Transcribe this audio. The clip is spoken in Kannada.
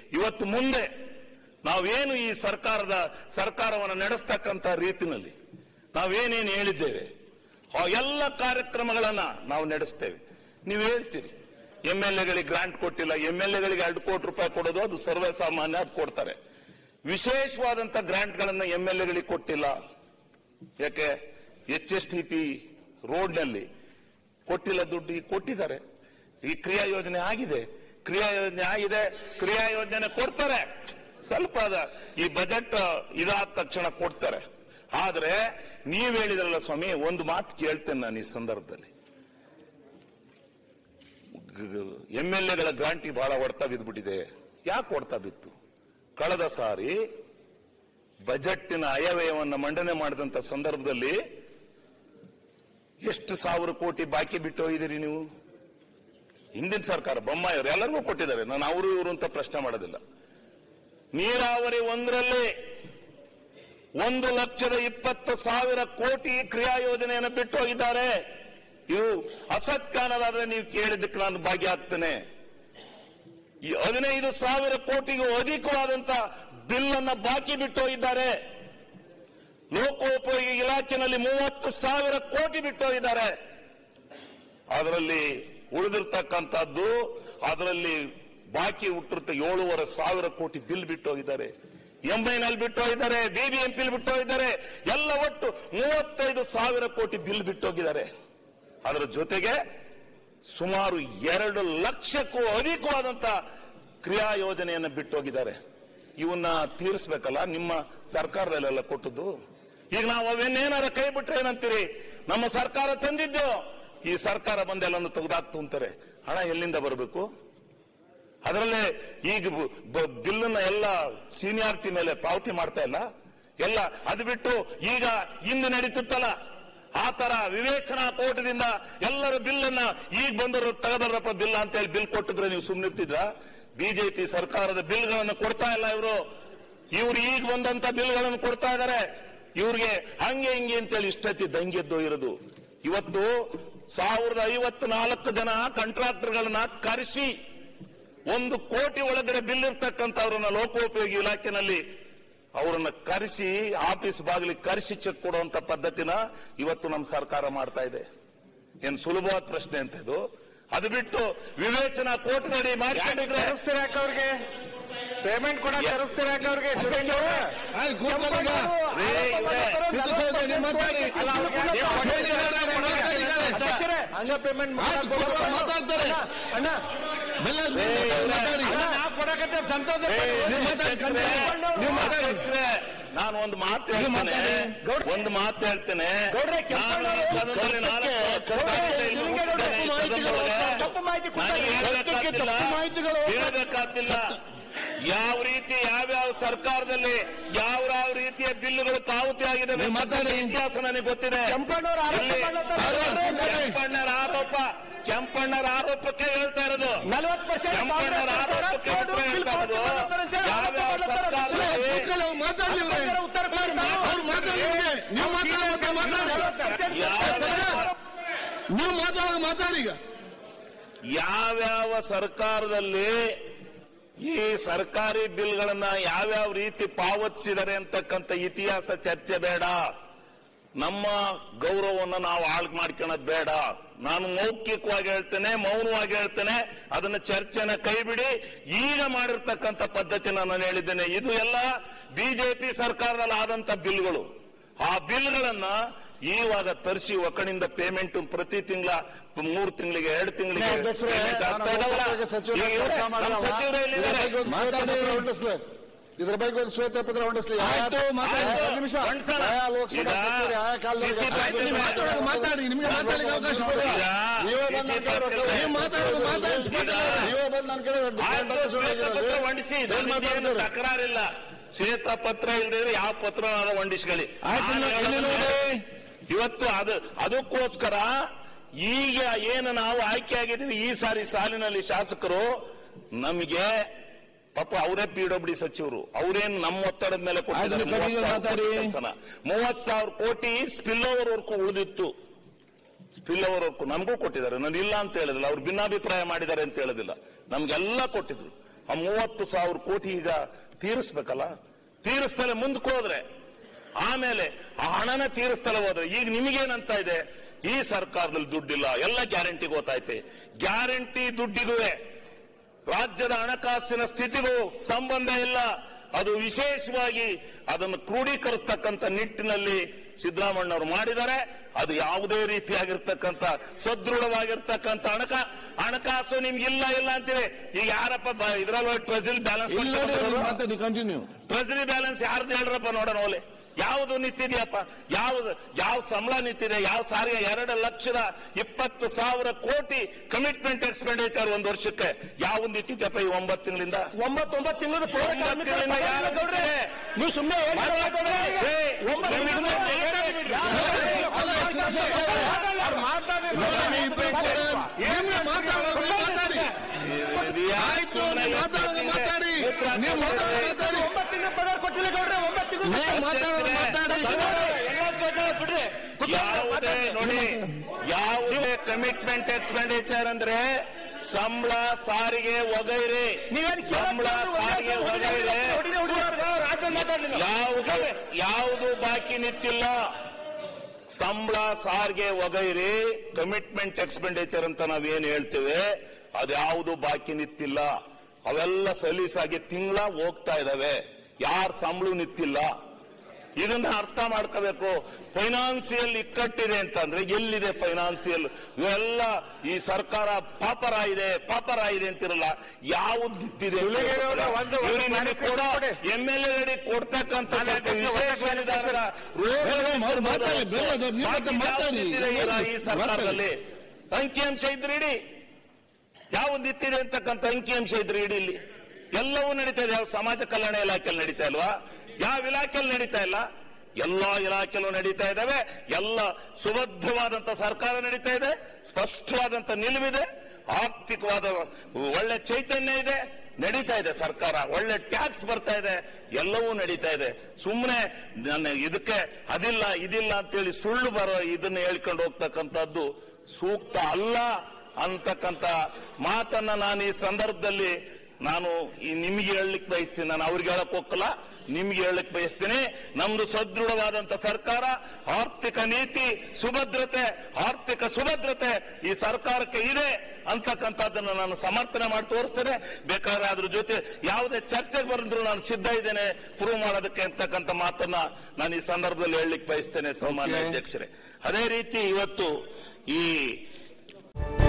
ಇವತ್ತು ಮುಂದೆ ನಾವೇನು ಈ ಸರ್ಕಾರದ ಸರ್ಕಾರವನ್ನು ನಡೆಸ್ತಕ್ಕಂಥ ರೀತಿನಲ್ಲಿ ನಾವೇನೇನು ಹೇಳಿದ್ದೇವೆ ಆ ಎಲ್ಲ ಕಾರ್ಯಕ್ರಮಗಳನ್ನ ನಾವು ನಡೆಸ್ತೇವೆ ನೀವು ಹೇಳ್ತೀರಿ ಎಂ ಎಲ್ ಎಗಳಿಗೆ ಗ್ರಾಂಟ್ ಕೊಟ್ಟಿಲ್ಲ ಎಂ ಎಲ್ ಎಗಳಿಗೆ ಎರಡು ಕೋಟಿ ರೂಪಾಯಿ ಕೊಡೋದು ಅದು ಸರ್ವೇ ಸಾಮಾನ್ಯ ಅದು ಕೊಡ್ತಾರೆ ವಿಶೇಷವಾದಂತ ಗ್ರಾಂಟ್ಗಳನ್ನ ಎಂ ಎಲ್ ಎಗಳಿಗೆ ಕೊಟ್ಟಿಲ್ಲ ಯಾಕೆ ಎಚ್ ಎಸ್ ಟಿ ಪಿ ರೋಡ್ನಲ್ಲಿ ಕೊಟ್ಟಿಲ್ಲ ದುಡ್ಡು ಈಗ ಕೊಟ್ಟಿದ್ದಾರೆ ಈ ಕ್ರಿಯಾ ಯೋಜನೆ ಆಗಿದೆ ಕ್ರಿಯಾ ಯೋಜನೆ ಆಗಿದೆ ಕ್ರಿಯಾ ಯೋಜನೆ ಕೊಡ್ತಾರೆ ಸ್ವಲ್ಪ ಅದ ಈ ಬಜೆಟ್ ಇದಾದ ತಕ್ಷಣ ಕೊಡ್ತಾರೆ ಆದ್ರೆ ನೀವ್ ಹೇಳಿದ್ರಲ್ಲ ಸ್ವಾಮಿ ಒಂದು ಮಾತು ಕೇಳ್ತೇನೆ ನಾನು ಈ ಸಂದರ್ಭದಲ್ಲಿ ಎಂ ಎಲ್ ಎಗಳ ಗ್ರಾಂಟಿ ಬಹಳ ಹೊಡ್ತಾ ಬಿದ್ದುಬಿಟ್ಟಿದೆ ಯಾಕೆ ಹೊಡ್ತಾ ಬಿತ್ತು ಕಳೆದ ಸಾರಿ ಬಜೆಟ್ಟಿನ ಅಯವ್ಯಯವನ್ನು ಮಂಡನೆ ಮಾಡಿದಂತ ಸಂದರ್ಭದಲ್ಲಿ ಎಷ್ಟು ಸಾವಿರ ಕೋಟಿ ಬಾಕಿ ಬಿಟ್ಟು ಹೋಗಿದ್ದೀರಿ ನೀವು ಹಿಂದಿನ ಸರ್ಕಾರ ಬೊಮ್ಮಾಯಿಯವರು ಎಲ್ಲರಿಗೂ ಕೊಟ್ಟಿದ್ದಾರೆ ನಾನು ಅವರು ಇವರು ಅಂತ ಪ್ರಶ್ನೆ ಮಾಡೋದಿಲ್ಲ ನೀರಾವರಿ ಒಂದರಲ್ಲಿ ಒಂದು ಲಕ್ಷದ ಇಪ್ಪತ್ತು ಸಾವಿರ ಕೋಟಿ ಕ್ರಿಯಾ ಯೋಜನೆಯನ್ನು ಬಿಟ್ಟು ಹೋಗಿದ್ದಾರೆ ಇದು ಅಸತ್ಯ ಅನ್ನೋದಾದ್ರೆ ನೀವು ಕೇಳಿದ್ದಕ್ಕೆ ನಾನು ಭಾಗಿಯಾಗ್ತೇನೆ ಈ ಹದಿನೈದು ಸಾವಿರ ಕೋಟಿಗೂ ಅಧಿಕವಾದಂತ ಬಿಲ್ ಅನ್ನ ಬಾಕಿ ಬಿಟ್ಟು ಹೋಗಿದ್ದಾರೆ ಲೋಕೋಪಯೋಗಿ ಇಲಾಖೆನಲ್ಲಿ ಮೂವತ್ತು ಸಾವಿರ ಕೋಟಿ ಬಿಟ್ಟು ಹೋಗಿದ್ದಾರೆ ಅದರಲ್ಲಿ ಉಳಿದಿರ್ತಕ್ಕಂಥದ್ದು ಅದರಲ್ಲಿ ಬಾಕಿ ಹುಟ್ಟಿರುತ್ತೆ ಏಳೂವರೆ ಸಾವಿರ ಕೋಟಿ ಬಿಲ್ ಬಿಟ್ಟು ಹೋಗಿದ್ದಾರೆ ಎಂಐನಲ್ಲಿ ಬಿಟ್ಟು ಹೋಗಿದ್ದಾರೆ ಬಿಬಿಎಂಪಿಲ್ ಬಿಟ್ಟು ಹೋಗಿದ್ದಾರೆ ಎಲ್ಲ ಒಟ್ಟು ಮೂವತ್ತೈದು ಸಾವಿರ ಕೋಟಿ ಬಿಲ್ ಬಿಟ್ಟು ಹೋಗಿದ್ದಾರೆ ಅದರ ಜೊತೆಗೆ ಸುಮಾರು ಎರಡು ಲಕ್ಷಕ್ಕೂ ಅಧಿಕವಾದಂತ ಕ್ರಿಯಾ ಯೋಜನೆಯನ್ನು ಬಿಟ್ಟು ಹೋಗಿದ್ದಾರೆ ಇವನ್ನ ತೀರಿಸಬೇಕಲ್ಲ ನಿಮ್ಮ ಸರ್ಕಾರದಲ್ಲೆಲ್ಲ ಕೊಟ್ಟದ್ದು ಈಗ ನಾವು ಅವನ್ನೇನಾರ ಕೈ ಬಿಟ್ರೆ ಏನಂತೀರಿ ನಮ್ಮ ಸರ್ಕಾರ ತಂದಿದ್ದು ಈ ಸರ್ಕಾರ ಬಂದೆಲ್ಲನ್ನು ತೆಗೆದಾಕ್ತು ಅಂತಾರೆ ಹಣ ಎಲ್ಲಿಂದ ಬರಬೇಕು ಅದರಲ್ಲೇ ಈಗ ಬಿಲ್ಲನ್ನ ಎಲ್ಲ ಸೀನಿಯಾರಿಟಿ ಮೇಲೆ ಪಾವತಿ ಮಾಡ್ತಾ ಇಲ್ಲ ಎಲ್ಲ ಅದು ಬಿಟ್ಟು ಈಗ ಇಂದು ನಡೀತಿತ್ತಲ್ಲ ಆ ತರ ವಿವೇಚನಾ ಕೋಟದಿಂದ ಎಲ್ಲರ ಬಿಲ್ಲನ್ನ ಈಗ ಬಂದರು ತೆಗೆದರಪ್ಪ ಬಿಲ್ ಅಂತ ಹೇಳಿ ಬಿಲ್ ಕೊಟ್ಟಿದ್ರೆ ನೀವು ಸುಮ್ಮನಿರ್ತಿದ್ರ ಬಿಜೆಪಿ ಸರ್ಕಾರದ ಬಿಲ್ಗಳನ್ನು ಕೊಡ್ತಾ ಇಲ್ಲ ಇವರು ಇವ್ರು ಈಗ ಬಂದಂತ ಬಿಲ್ಗಳನ್ನು ಕೊಡ್ತಾ ಇದ್ದಾರೆ ಇವ್ರಿಗೆ ಹಂಗೆ ಹಿಂಗೆ ಅಂತೇಳಿ ಇಷ್ಟತಿ ದಂಗೆದ್ದು ಇರೋದು ಇವತ್ತು ಸಾವಿರದ ಐವತ್ತು ನಾಲ್ಕು ಜನ ಕಾಂಟ್ರಾಕ್ಟರ್ಗಳನ್ನ ಕರೆಸಿ ಒಂದು ಕೋಟಿ ಒಳಗಡೆ ಬಿಲ್ ಇರ್ತಕ್ಕಂಥವ್ರನ್ನ ಲೋಕೋಪಯೋಗಿ ಇಲಾಖೆನಲ್ಲಿ ಅವರನ್ನ ಕರೆಸಿ ಆಫೀಸ್ ಬಾಗಿಲಿಗೆ ಕರೆಸಿ ಚೆಕ್ ಕೊಡುವಂತ ಪದ್ಧತಿನ ಇವತ್ತು ನಮ್ಮ ಸರ್ಕಾರ ಮಾಡ್ತಾ ಇದೆ ಏನ್ ಸುಲಭವಾದ ಪ್ರಶ್ನೆ ಅಂತ ಇದು ಅದು ಬಿಟ್ಟು ವಿವೇಚನಾ ಕೋರ್ಟ್ನಡಿ ಮಾಡ್ಕೊಂಡಿದ್ರೆ ತರಿಸ್ತೀರಾ ಅವ್ರಿಗೆ ಪೇಮೆಂಟ್ ಕೂಡ ತರಿಸ್ತೀರಾ ಅವ್ರಿಗೆ ಸುರೇಶ್ ಅವ್ರೆ? ಅಲ್ಲಿ ಕೂತ್ಕೊಳ್ಳಿ ಈಗ. ರೇ, ಇವ್ರೇ, ಸಿದ್ದು ಸೌದೆ ನಿಮ್ಮ ಮಾತಾಡಿ. ಅಲ್ಲ, ಅವ್ರಿಗೆ ನೀವು ಅಣ್ಣ, ಹೇಳಿದ್ದಾರೆ, ಮಾತಾಡಿದ್ದಾರೆ. ಅಧ್ಯಕ್ಷರೇ, ಹಂಗ ಪೇಮೆಂಟ್ ಆಯ್ತು, ಕೂತ್ಕೊಳ್ಳಿ, ಮಾತಾಡ್ತಾರೆ. ಅಣ್ಣ ಬೆಲ್ಲ ರೇ, ಇವ್ರೇ. ಮಾತಾಡಿ ಅಣ್ಣ, ನಾವು ಕೊಡಕತ್ತೆ ಸಂತೋಷ ರೇ, ನೀವು ಮಾತಾಡಿ, ಅಧ್ಯಕ್ಷರೇ, ನೀವು ಮಾತಾಡಿ. ಅಧ್ಯಕ್ಷರೇ, ನಾನು ಒಂದು ಮಾತು ನೀವು ಹೇಳ್ತೇನೆ ಮಾತಾಡಿ. ಒಂದು ಮಾತು ಹೇಳ್ತೇನೆ ಗೌಡ್ರೆ, ನಾನು ಕೆಂಪಣ್ಣವರು ಈ ಸದನದಲ್ಲಿ ನಾಲ್ಕು ವರ್ಷ ಇಲ್ಲಿ ಕೂತಿದ್ದೇನೆ, ಈ ಸದನದೊಳಗೆ. ತಪ್ಪು ಮಾಹಿತಿ ನನಗೆ ಹೇಳ್ಬೇಕಾಗ್ತಿಲ್ಲ ತಪ್ಪು ಮಾಹಿತಿಗಳು ಹೇಳ್ಬೇಕಾಗ್ತಿಲ್ಲ ಯಾವ ರೀತಿ ಯಾವ್ಯಾವ ಸರ್ಕಾರದಲ್ಲಿ ಯಾವ ಯಾವ ರೀತಿಯ ಬಿಲ್లుಗಳು ಪಾವತಿ ಆಗಿದೆ ನೀವು ಮಾತಾಡಿ. ಇತಿಹಾಸ ನನಗೆ ಗೊತ್ತಿದೆ ಕೆಂಪಣ್ಣವ್ರು ಆರೋಪ ಇಲ್ಲಿ ಮಾಡ್ಲತ್ತಾರ. ಕೆಂಪಣ್ಣರ ಆರೋಪ ಕೆಂಪಣ್ಣರ ಆರೋಪಕ್ಕೆ ಹೇಳ್ತಾ ಇರೋದು ನಲವತ್ತು ಪರ್ಸೆಂಟ್ ಕೆಂಪಣ್ಣರ ಆರೋಪಕ್ಕೆ ಉತ್ತರ ಹೇಳ್ತಾ ಇರೋದು ಯಾವ್ಯಾವ ಸರ್ಕಾರದಲ್ಲಿ ಕೂತ್ಕೊಳ್ಳಿ, ಅವ್ರು ಮಾತಾಡ್ಲಿ ಇವ್ರೆ. ಉತ್ತರ ಕೊಡಿ ನಾವು. ಅವ್ರು ಮಾತಾಡ್ಲಿ ಇವ್ರೆ. ನೀವು ಮಾತಾಡೋ ಮತ್ತೆ ಮಾತಾಡಿ ಯಾವ ನೀವು ಮಾತಾಡೋದು ಮಾತಾಡಿ ಈಗ ಯಾವ್ಯಾವ ಸರ್ಕಾರದಲ್ಲಿ ಈ ಸರ್ಕಾರಿ ಬಿಲ್ಗಳನ್ನ ಯಾವ್ಯಾವ ರೀತಿ ಪಾವತಿಸಿದರೆ ಅಂತಕ್ಕಂಥ ಇತಿಹಾಸ ಚರ್ಚೆ ಬೇಡ ನಮ್ಮ ಗೌರವವನ್ನು ನಾವು ಹಾಳು ಮಾಡ್ಕೊಳ್ಳೋದು ಬೇಡ ನಾನು ಮೌಖಿಕವಾಗಿ ಹೇಳ್ತೇನೆ ಮೌನವಾಗಿ ಹೇಳ್ತೇನೆ ಅದನ್ನ ಚರ್ಚೆನ ಕೈಬಿಡಿ ಈಗ ಮಾಡಿರ್ತಕ್ಕಂಥ ಪದ್ಧತಿ ನಾನು ಹೇಳಿದ್ದೇನೆ ಇದು ಎಲ್ಲ ಬಿಜೆಪಿ ಸರ್ಕಾರದಲ್ಲಿ ಆದಂತ ಬಿಲ್ಗಳು ಆ ಬಿಲ್ಗಳನ್ನ ಇವಾಗ ತರಿಸಿ ಒಕ್ಕಣಿಂದ ಪೇಮೆಂಟ್ ಪ್ರತಿ ತಿಂಗಳ ಮೂರು ತಿಂಗಳಿಗೆ ಎರಡು ತಿಂಗಳಿಗೆ ಅಧ್ಯಕ್ಷರೇ, payment ನಾನು ಆಗ್ತಾ ಇದಲ್ಲ. ಲೋಕೋಪಯೋಗಿ ಸಚಿವರ ಈಗ ಇವ್ರೇ, ಕೆಲಸ ನಮ್ಮ ಮಾಡಲ್ಲ. ಸಚಿವರು ಇದ್ರ ಎಲ್ಲಿದ್ದಾರೆ? ಬಗ್ಗೆ ಒಂದು ಶ್ವೇತಪತ್ರ ಹೊರಡಿಸ್ಲಿ ಇದ್ರ ಬಗ್ಗೆ ಒಂದು ಶ್ವೇತಪತ್ರ ಹೊರಡಿಸ್ಲಿ ಆಯ್ತು, ಮಾತಾಡಿ. ಒಂದು ನಿಮಿಷ ಹೊರಡ್ಸೋಣ. ಆಯಾ ಲೋಕಸಭಾ ಈಗ ಸಚಿವರು ಆಯಾ ಕಾಲದಲ್ಲಿ CC ಕೆಲಸ ಪಾಟೀಲ್ ಮಾಡಿದ್ರು. ಮಾತಾಡೋದು ಮಾತಾಡಿ ನಿಮ್ಗೆ ಮಾತಾಡಲಿಕ್ಕೆ ಅವಕಾಶ ಕೊಡಿ ಈಗ ನೀವೇ ಬಂದು CC ನನ್ನ ಕಡೆ ಪಾಟೀಲ್ ರೊಕ್ಕ ನೀವು ಮಾತಾಡೋದು ಮಾತಾಡಿ ನೀವೇ ಬಂದು ನನ್ನ ಕಡೆ ಆಯ್ತು, ಶ್ವೇತಪತ್ರ ಹೊಂಡಿಸಿ ಏನ್ ನನಗೇನು ಮಾತಾಡ್ತಾರೆ? ತಕರಾರಿಲ್ಲ ಶ್ವೇತ ಪತ್ರ ಇಲ್ದಿದ್ರೆ ಯಾವ ಪತ್ರ ಹೊಂಡಿಸ್ಕೊಳ್ಳಿ ಆಯ್ತು, ನಾನು ಇಲ್ಲಿ ಹೇಳೋದು ನೋಡಿ. ಇವತ್ತು ಅದು ಅದಕ್ಕೋಸ್ಕರ ಈಗ ಏನು ನಾವು ಆಯ್ಕೆ ಆಗಿದ್ದೀವಿ ಈ ಸಾರಿ ಸಾಲಿನಲ್ಲಿ ಶಾಸಕರು ನಮಗೆ ಪಾಪ ಅವರೇ ಪಿ ಡಬ್ಲ್ಯೂ ಸಚಿವರು ಅವರೇನು ನಮ್ಮ ಒತ್ತಡದ ಮೇಲೆ ಕೊಟ್ಟಿದ್ದಾರೆ ಆಯ್ತು, ನೀವು ಕಡೆಗೆ ಮಾತಾಡಿ. ಮೂವತ್ ಸಾವಿರ ಕೋಟಿ ಸ್ಪಿಲ್ ಓವರ್ ವರ್ಕು ಉಳಿದಿತ್ತು ಸ್ಪಿಲ್ ಓವರ್ ವರ್ಕು ನಮಗೂ ಕೊಟ್ಟಿದ್ದಾರೆ ನಾನು ಇಲ್ಲ ಅಂತ ಹೇಳಿದಿಲ್ಲ ಅವ್ರು ಭಿನ್ನಾಭಿಪ್ರಾಯ ಮಾಡಿದ್ದಾರೆ ಅಂತ ಹೇಳೋದಿಲ್ಲ ನಮ್ಗೆಲ್ಲ ಕೊಟ್ಟಿದ್ರು ಆ ಮೂವತ್ತು ಸಾವಿರ ಕೋಟಿ ಈಗ ತೀರಿಸ್ಬೇಕಲ್ಲ ತೀರಿಸ್ತಲೇ ಮುಂದಕ್ಕೆ ಹೋದ್ರೆ ಆಮೇಲೆ ಆ ಹಣನ ತೀರಿಸ್ತಲೇ ಹೋದ್ರೆ ಈಗ ನಿಮಗೇನಂತ ಇದೆ ಈ ಸರ್ಕಾರದಲ್ಲಿ ದುಡ್ಡಿಲ್ಲ ಎಲ್ಲ ಗ್ಯಾರಂಟಿ ಗೊತ್ತೈತೆ ಗ್ಯಾರಂಟಿ ದುಡ್ಡಿಗುವೆ ರಾಜ್ಯದ ಹಣಕಾಸಿನ ಸ್ಥಿತಿಗೂ ಸಂಬಂಧ ಇಲ್ಲ ಅದು ವಿಶೇಷವಾಗಿ ಅದನ್ನು ಕ್ರೋಢೀಕರಿಸ್ತಕ್ಕಂಥ ನಿಟ್ಟಿನಲ್ಲಿ ಸಿದ್ದರಾಮಣ್ಣವರು ಮಾಡಿದ್ದಾರೆ ಅದು ಯಾವುದೇ ರೀತಿಯಾಗಿರ್ತಕ್ಕಂಥ ಸದೃಢವಾಗಿರ್ತಕ್ಕಂಥ ಹಣಕ ಹಣಕಾಸು ನಿಮ್ಗೆ ಇಲ್ಲ ಇಲ್ಲ ಅಂತೀವಿ ಈಗ ಯಾರಪ್ಪ ಬ- ಇದ್ರಲ್ಲಿ ಟ್ರೆಜರಿ ಇಲ್ಲ ನೋಡಿ, ಬ್ಯಾಲೆನ್ಸ್ ಮಾತಾಡಿ ಕಂಟಿನ್ಯೂ ಟ್ರೆಜರಿ ಬ್ಯಾಲೆನ್ಸ್ ಯಾರ್ದು ಹೇಳ್ರಪ್ಪ ನೋಡೋಣ ಓಲೆ ಯಾವುದು ನಿಂತಿದೆಯಪ್ಪ ಯಾವ್ದು ಯಾವ ಸಂಬಳ ನಿಂತಿದೆ ಯಾವ ಸಾರಿಗೆ ಎರಡು ಲಕ್ಷದ ಇಪ್ಪತ್ತು ಸಾವಿರ ಕೋಟಿ ಕಮಿಟ್ಮೆಂಟ್ ಎಕ್ಸ್ಪೆಂಡಿಚರ್ ಒಂದು ವರ್ಷಕ್ಕೆ ಯಾವ ನಿಂತಿದ್ಯಪ್ಪ ಈ ಒಂಬತ್ತು ತಿಂಗಳಿಂದ ಒಂಬತ್ತು ಒಂಬತ್ತು ತಿಂಗಳು ಪೌರ ಒಂಬತ್ತು ಕಾರ್ಮಿಕರ ತಿಂಗಳಿಂದ ಪಗಾರ ಯಾರು ಗೌಡ್ರೆ. ಕೊಡ್ತಾರೆ? ನೀವು ಸುಮ್ಮನೆ ಏ, ಒಂಬತ್ತು ನಿಮ್ಗೆ ಅವ್ರು ಮಾತಾಡಿ ನಿಮ್ಗೆ ಮಾತಾಡೋದು ಮಾತಾಡಿ ಆಯ್ತು ನೀವು ಮಾತಾಡೋದು ಮಾತಾಡಿ ನೀವು ಮಾತಾಡೋದು ಮಾತಾಡಿ ಒಂಬತ್ತು ತಿಂಗಳು ಪಗಾರ ಕೊಟ್ಟಿಲ್ಲ ಗೌಡ್ರೆ ಒಂಬತ್ತು ತಿಂಗಳು ನೀವು ಮಾತಾಡೋದು ಮಾತಾಡಿ ಬಿಡ್ರಿ ಯಾವುದೇ ನೋಡಿ ಯಾವುದೇ ಕಮಿಟ್ಮೆಂಟ್ ಎಕ್ಸ್ಪೆಂಡಿಚರ್ ಅಂದ್ರೆ ಸಂಬಳ ಸಾರಿಗೆ ವಗೈರೆ ನೀವೇನ್ ಸಂಬಳ ಸಾರಿಗೆ ವಗೈರೆ ರಾಜ್ಯ ಮಾತಾಡಲಿಲ್ಲ ಯಾವುದು ಯಾವುದು ಬಾಕಿ ನಿಂತಿಲ್ಲ ಸಂಬಳ ಸಾರಿಗೆ ವಗೈರೆ ಕಮಿಟ್ಮೆಂಟ್ ಎಕ್ಸ್ಪೆಂಡಿಚರ್ ಅಂತ ನಾವೇನ್ ಹೇಳ್ತೇವೆ ಅದ್ಯಾವುದು ಬಾಕಿ ನಿಂತಿಲ್ಲ ಅವೆಲ್ಲ ಸಲೀಸಾಗಿ ತಿಂಗಳ ಹೋಗ್ತಾ ಇದಾವೆ ಯಾರ ಸಂಬಳ ನಿಂತಿಲ್ಲ ಇದನ್ನ ಅರ್ಥ ಮಾಡ್ಕೋಬೇಕು ಫೈನಾನ್ಸಿಯಲ್ ಇಕ್ಕಟ್ಟಿದೆ ಅಂತಂದ್ರೆ ಎಲ್ಲಿದೆ ಫೈನಾನ್ಸಿಯಲ್ ಇವೆಲ್ಲ ಈ ಸರ್ಕಾರ ಪಾಪರ ಇದೆ ಪಾಪರ ಇದೆ ಅಂತಿರಲ್ಲ ಯಾವ್ದು ನಿಂತಿದೆ ಸುಳ್ಳಿಗೆಗೌಡ, ಒಂದು- ಒಂದು ಇವ್ರಿಗೆ ನಮಗೆ ಕೂಡ ಕೊಡಿ. ಎಂ ಎಲ್ ಎ ಕೊಡ್ತಕ್ಕಂಥ ಸ್ವಲ್ಪ ವಿಶೇಷ ಅನುದಾನದ ಅವ್ರು ಮಾತಾಡಿ, ಬೇರೆಯವ್ರು ನೀವು ಮತ್ತೆ ಬಾಕಿ ಯಾವ್ದು ಮಾತಾಡಿ. ನಿಂತಿದೆ ಈಗ ಈ ಸರ್ಕಾರದಲ್ಲಿ ಅಂಕಿಅಂಶ ಇದ್ರೆ ಇಡಿ ಯಾವ ನಿಂತಿದೆ ಅಂತಕ್ಕಂಥ ಅಂಕಿಅಂಶ ಇದ್ರೆ ಇಡಿ ಇಲ್ಲಿ ಎಲ್ಲವೂ ನಡೀತಾ ಇದೆ ಯಾವ ಸಮಾಜ ಕಲ್ಯಾಣ ಇಲಾಖೆಯಲ್ಲಿ ನಡೀತಾ ಇಲ್ವಾ ಯಾವ ಇಲಾಖೆಯಲ್ಲಿ ನಡೀತಾ ಇಲ್ಲ ಎಲ್ಲಾ ಇಲಾಖೆಯಲ್ಲೂ ನಡೀತಾ ಇದ್ದಾವೆ ಎಲ್ಲ ಸುಭದ್ರವಾದಂತ ಸರ್ಕಾರ ನಡೀತಾ ಇದೆ ಸ್ಪಷ್ಟವಾದಂತ ನಿಲುವಿದೆ ಆರ್ಥಿಕವಾದ ಒಳ್ಳೆ ಚೈತನ್ಯ ಇದೆ ನಡೀತಾ ಇದೆ ಸರ್ಕಾರ ಒಳ್ಳೆ ಟ್ಯಾಕ್ಸ್ ಬರ್ತಾ ಇದೆ ಎಲ್ಲವೂ ನಡೀತಾ ಇದೆ ಸುಮ್ಮನೆ ನನ್ನ ಇದಕ್ಕೆ ಅದಿಲ್ಲ ಇದಿಲ್ಲ ಅಂತೇಳಿ ಸುಳ್ಳು ಬರೋ ಇದನ್ನ ಹೇಳ್ಕೊಂಡು ಹೋಗ್ತಕ್ಕಂಥದ್ದು ಸೂಕ್ತ ಅಲ್ಲ ಅಂತಕ್ಕಂಥ ಮಾತನ್ನ ನಾನು ಈ ಸಂದರ್ಭದಲ್ಲಿ ನಾನು ಈ ನಿಮ್ಗೆ ಹೇಳಲಿಕ್ಕೆ ಬಯಸ್ತೀನಿ ನಾನು ಅವ್ರಿಗೆ ಹೇಳಕ್ ಹೋಗಲ್ಲ ನಿಮ್ಗೆ ಹೇಳಕ್ ಬಯಸ್ತೀನಿ ನಮ್ದು ಸದೃಢವಾದಂತ ಸರ್ಕಾರ ಆರ್ಥಿಕ ನೀತಿ ಸುಭದ್ರತೆ ಆರ್ಥಿಕ ಸುಭದ್ರತೆ ಈ ಸರ್ಕಾರಕ್ಕೆ ಇದೆ ಅಂತಕ್ಕಂಥದ್ದನ್ನು ನಾನು ಸಮರ್ಥನೆ ಮಾಡಿ ತೋರಿಸ್ತೇನೆ ಬೇಕಾದ್ರೆ ಅದ್ರ ಜೊತೆ ಯಾವುದೇ ಚರ್ಚೆಗೆ ಬರೆದ್ರು ನಾನು ಸಿದ್ಧ ಇದ್ದೇನೆ ಪ್ರೂವ್ ಮಾಡೋದಕ್ಕೆ ಅಂತಕ್ಕಂಥ ಮಾತನ್ನ ನಾನು ಈ ಸಂದರ್ಭದಲ್ಲಿ ಹೇಳಲಿಕ್ಕೆ ಬಯಸ್ತೇನೆ ಸನ್ಮಾನ್ಯ Okay. ಅಧ್ಯಕ್ಷರೇ ಅದೇ ರೀತಿ ಇವತ್ತು ಈ